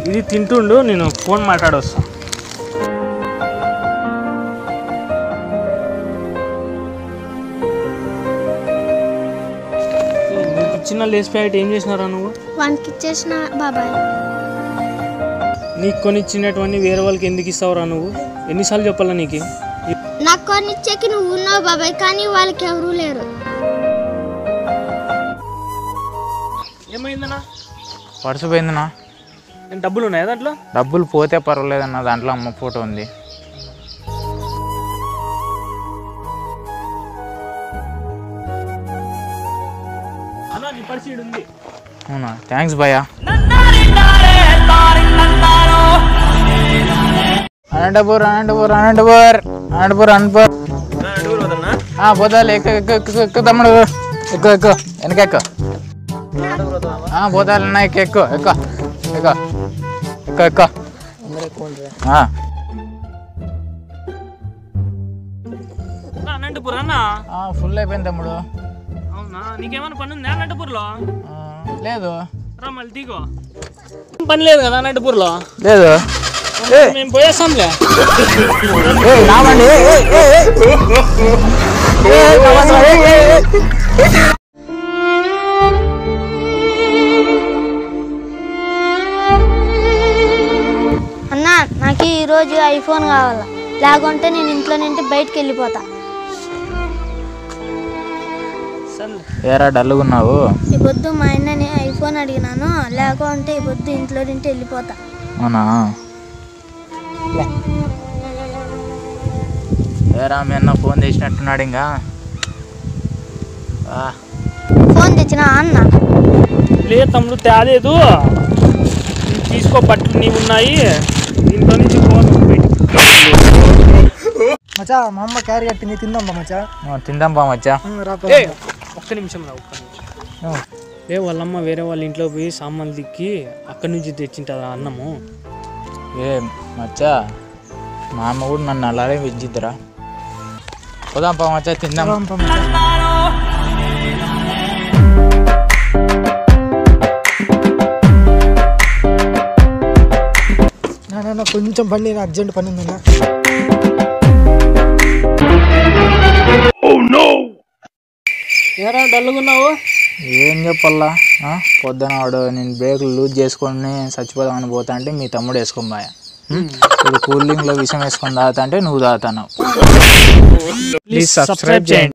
ఇది తింటుండు నేను ఫోన్ మాట్లాడొస్తా నీకు ఇచ్చిన లేస్ ప్యాకెట్ ఏం చేసినారా నువ్వు వానికి ఇచ్చేసిన బాబాయ్ నీకు కొని ఇచ్చినటువంటి వేరే వాళ్ళకి ఎందుకు ఇస్తావురా నువ్వు ఎన్నిసార్లు చెప్పాలా నీకు నాకు కొన్ని ఇచ్చేకి నువ్వు ఉన్నావు బాబాయ్ కానీ వాళ్ళకి ఎవరూ లేరు ఏమైందన్నా పర్సు పోయిందన్నా నేను డబ్బులు ఉన్నాయా దాంట్లో డబ్బులు పోతే పర్వాలేదన్న దాంట్లో అమ్మ ఫోటో ఉంది అన్నా నీ పరిస్థితి ఉంది అవునా థ్యాంక్స్ భయ్యా అనంతపూర్ అనంతపూర్ అనంతపూర్ అనంతపూర్ అనంతపూర్ ఆ, పోతాలే ఎక్కు ఎక్కు ఎక్కు ఎక్కు తమ్ముడు ఎక్కు ఎక్కు వెనక ఎక్కు ఆ, పోతాలన్నా ఎక్కు ఎక్కు ఎక్కు ఎక్కు ఎక్కు ఎక్కు ఆ, అన్నా, అనంతపూర్ అన్న ఆ, ఫుల్ అయిపోయింది తమ్ముడు అవునా నీకేమైనా పని ఉందా అనంతపూర్లో ఆ, లేదు రా మళ్ళీ దిగో పని లేదు కదా అనంతపూర్లో లేదు మేము పోయేస్తాంలే ఏయ్, రావండి ఏయ్, ఏయ్, ఏయ్, ఏయ్. ఏయ్, రావండి, ఏయ్, ఏయ్, ఏయ్. అన్న నాకు ఈరోజు ఐఫోన్ కావాలా లేకుంటే నేను ఇంట్లో నుండి బయటికి వెళ్ళిపోతా సర్లే ఏరా డల్లుగా ఉన్నావు ఈ పొద్దు మా ఆయనని ఐఫోన్ అడిగినాను లేకుంటే ఈ పొద్దు ఇంట్లో నుండి వెళ్ళిపోతా అవునా ఏరా మీ అన్న ఫోన్ చేసినట్టున్నాడు ఇంకా ఆ, ఫోన్ తెచ్చిన అన్న లే తమ్ముడు తేలేదు నీకు తీసుకో బట్టలు నీవు ఉన్నాయి దీంట్లో నుంచి ఫోన్ బయటికి మచా మా అమ్మ క్యారీ కట్టింది తిందాం బా మచా ఆ, తిందాం బా మచ్చా రాపో ఏ ఒక్క నిమిషం రా ఒక్క నిమిషం ఏ వాళ్ళమ్మ వేరే వాళ్ళ ఇంట్లో పోయి సామాన్లు దిక్కి అక్కడి నుంచి తెచ్చింటారా అన్నము ఏ మచ్చా మా అమ్మ కూడా నన్ను అలాగే విజ్జిద్దురా పోదాం పా మచ్చా తిందాం నాన్న కొంచెం బండి అర్జెంట్ పని ఉందన్నా ఏరా డల్లుగున్నావు ఏం చెప్పల్లా ఆ? పొద్దున వాడు నేను బ్రేకులు లూజ్ చేసుకొని చచ్చిపోదామని పోతా అంటే మీ తమ్ముడు వేసుకొని పోయా ఇప్పుడు కూల్ డ్రింక్లో విషం వేసుకొని తాగుతా అంటే నువ్వు తాగుతున్నావు ప్లీజ్ సబ్స్క్రైబ్ చేయండి